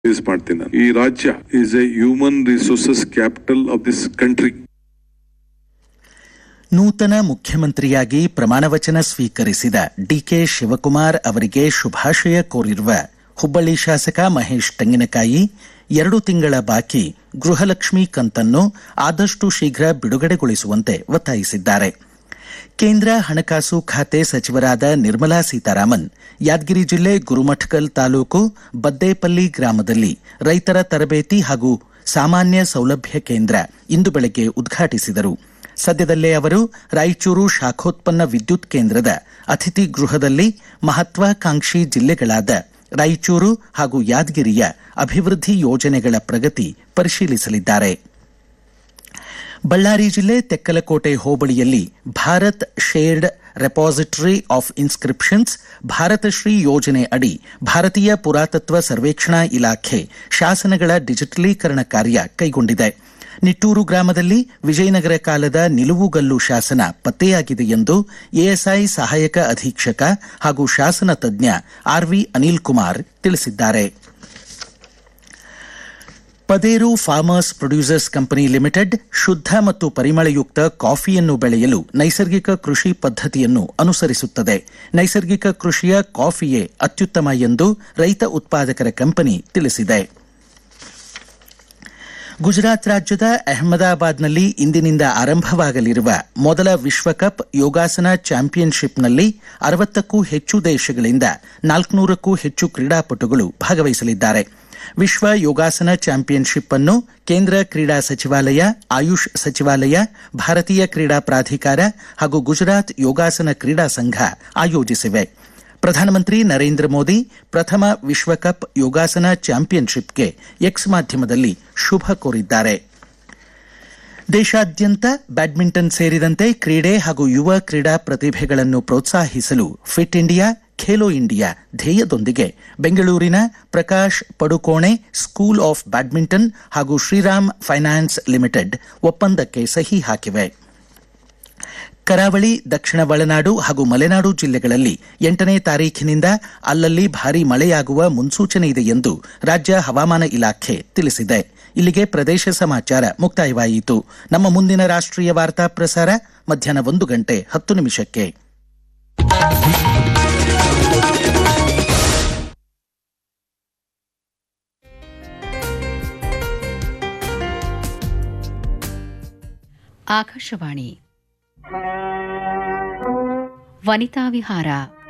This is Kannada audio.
ಯೂಸ್ ಮಾಡ್ತೀನಿ ನಾನು ಈ ರಾಜ್ಯ is a human resources capital of this country ನೂತನ ಮುಖ್ಯಮಂತ್ರಿಯಾಗಿ ಪ್ರಮಾಣವಚನ ಸ್ವೀಕರಿಸಿದ ಡಿಕೆ ಶಿವಕುಮಾರ್ ಅವರಿಗೆ ಶುಭಾಶಯ ಕೋರಿರುವ ಹುಬ್ಬಳ್ಳಿ ಶಾಸಕ ಮಹೇಶ್ ತೆಂಗಿನಕಾಯಿ ಎರಡು ತಿಂಗಳ ಬಾಕಿ ಗೃಹಲಕ್ಷ್ಮಿ ಕಂತನ್ನು ಆದಷ್ಟು ಶೀಘ್ರ ಬಿಡುಗಡೆಗೊಳಿಸುವಂತೆ ಒತ್ತಾಯಿಸಿದ್ದಾರೆ ಕೇಂದ್ರ ಹಣಕಾಸು ಖಾತೆ ಸಚಿವರಾದ ನಿರ್ಮಲಾ ಸೀತಾರಾಮನ್ ಯಾದಗಿರಿ ಜಿಲ್ಲೆ ಗುರುಮಠಕಲ್ ತಾಲೂಕು ಬದ್ದೇಪಲ್ಲಿ ಗ್ರಾಮದಲ್ಲಿ ರೈತರ ತರಬೇತಿ ಹಾಗೂ ಸಾಮಾನ್ಯ ಸೌಲಭ್ಯ ಕೇಂದ್ರ ಇಂದು ಬೆಳಗ್ಗೆ ಉದ್ಘಾಟಿಸಿದರು ಸದ್ಯದಲ್ಲೇ ಅವರು ರಾಯಚೂರು ಶಾಖೋತ್ಪನ್ನ ವಿದ್ಯುತ್ ಕೇಂದ್ರದ ಅತಿಥಿ ಗೃಹದಲ್ಲಿ ಮಹತ್ವಾಕಾಂಕ್ಷಿ ಜಿಲ್ಲೆಗಳಾದ ರಾಯಚೂರು ಹಾಗೂ ಯಾದಗಿರಿಯ ಅಭಿವೃದ್ಧಿ ಯೋಜನೆಗಳ ಪ್ರಗತಿ ಪರಿಶೀಲಿಸಲಿದ್ದಾರೆ ಬಳ್ಳಾರಿ ಜಿಲ್ಲೆ ತೆಕ್ಕಲಕೋಟೆ ಹೋಬಳಿಯಲ್ಲಿ Bharat shared repository of inscriptions Bharatashri ಯೋಜನೆ ಅಡಿ ಭಾರತೀಯ ಪುರಾತತ್ವ ಸರ್ವೇಕ್ಷಣಾ ಇಲಾಖೆ ಶಾಸನಗಳ ಡಿಜಿಟಲೀಕರಣ ಕಾರ್ಯ ಕೈಗೊಂಡಿದೆ ನಿಟ್ಟೂರು ಗ್ರಾಮದಲ್ಲಿ ವಿಜಯನಗರ ಕಾಲದ ನಿಲುವುಗಲ್ಲು ಶಾಸನ ಪತ್ತೆಯಾಗಿದೆ ಎಂದು ಎಎಸ್ಐ ಸಹಾಯಕ ಅಧೀಕ್ಷಕ ಹಾಗೂ ಶಾಸನ ತಜ್ಞ ಆರ್ವಿ ಅನಿಲ್ ಕುಮಾರ್ ತಿಳಿಸಿದ್ದಾರೆ Paderu farmers producers company limited ಶುದ್ಧ ಮತ್ತು ಪರಿಮಳಯುಕ್ತ ಕಾಫಿಯನ್ನು ಬೆಳೆಯಲು ನೈಸರ್ಗಿಕ ಕೃಷಿ ಪದ್ಧತಿಯನ್ನು ಅನುಸರಿಸುತ್ತದೆ ನೈಸರ್ಗಿಕ ಕೃಷಿಯ ಕಾಫಿಯೇ ಅತ್ಯುತ್ತಮ ಎಂದು ರೈತ ಉತ್ಪಾದಕರ ಕಂಪನಿ ತಿಳಿಸಿದೆ ಗುಜರಾತ್ ರಾಜ್ಯದ ಅಹಮದಾಬಾದ್ನಲ್ಲಿ ಇಂದಿನಿಂದ ಆರಂಭವಾಗಲಿರುವ ಮೊದಲ ವಿಶ್ವಕಪ್ ಯೋಗಾಸನ ಚಾಂಪಿಯನ್ಶಿಪ್ನಲ್ಲಿ ಅರವತ್ತಕ್ಕೂ ಹೆಚ್ಚು ದೇಶಗಳಿಂದ ನಾಲ್ಕುನೂರಕ್ಕೂ ಹೆಚ್ಚು ಕ್ರೀಡಾಪಟುಗಳು ಭಾಗವಹಿಸಲಿದ್ದಾರೆ ವಿಶ್ವ ಯೋಗಾಸನ ಚಾಂಪಿಯನ್ಶಿಪ್ ಅನ್ನು ಕೇಂದ್ರ ಕ್ರೀಡಾ ಸಚಿವಾಲಯ ಆಯುಷ್ ಸಚಿವಾಲಯ ಭಾರತೀಯ ಕ್ರೀಡಾ ಪ್ರಾಧಿಕಾರ ಹಾಗೂ ಗುಜರಾತ್ ಯೋಗಾಸನ ಕ್ರೀಡಾ ಸಂಘ ಆಯೋಜಿಸಿವೆ ಪ್ರಧಾನಮಂತ್ರಿ ನರೇಂದ್ರ ಮೋದಿ ಪ್ರಥಮ ವಿಶ್ವಕಪ್ ಯೋಗಾಸನ ಚಾಂಪಿಯನ್ಶಿಪ್ಗೆ ಎಕ್ಸ್ ಮಾಧ್ಯಮದಲ್ಲಿ ಶುಭ ಕೋರಿದ್ದಾರೆ ದೇಶಾದ್ಯಂತ ಬ್ಯಾಡ್ಮಿಂಟನ್ ಸೇರಿದಂತೆ ಕ್ರೀಡೆ ಹಾಗೂ ಯುವ ಕ್ರೀಡಾ ಪ್ರತಿಭೆಗಳನ್ನು ಪ್ರೋತ್ಸಾಹಿಸಲು ಫಿಟ್ ಇಂಡಿಯಾ ಖೇಲೋ ಇಂಡಿಯಾ ಧ್ಯೇಯದೊಂದಿಗೆ ಬೆಂಗಳೂರಿನ Prakash Padukone school of badminton ಹಾಗೂ ಶ್ರೀರಾಮ್ ಫೈನಾನ್ಸ್ ಲಿಮಿಟೆಡ್ ಒಪ್ಪಂದಕ್ಕೆ ಸಹಿ ಹಾಕಿವೆ ಕರಾವಳಿ ದಕ್ಷಿಣ ಒಳನಾಡು ಹಾಗೂ ಮಲೆನಾಡು ಜಿಲ್ಲೆಗಳಲ್ಲಿ ಎಂಟನೇ ತಾರೀಖಿನಿಂದ ಅಲ್ಲಲ್ಲಿ ಭಾರೀ ಮಳೆಯಾಗುವ ಮುನ್ಸೂಚನೆ ಇದೆ ಎಂದು ರಾಜ್ಯ ಹವಾಮಾನ ಇಲಾಖೆ ತಿಳಿಸಿದೆ ಇಲ್ಲಿಗೆ ಪ್ರದೇಶ ಸಮಾಚಾರ ಮುಕ್ತಾಯವಾಯಿತು ನಮ್ಮ ಮುಂದಿನ ರಾಷ್ಟ್ರೀಯ ವಾರ್ತಾ ಪ್ರಸಾರ ಮಧ್ಯಾಹ್ನ ಒಂದು ಗಂಟೆ ಹತ್ತು ನಿಮಿಷಕ್ಕೆ ಆಕಾಶವಾಣಿ ವನಿತಾ ವಿಹಾರ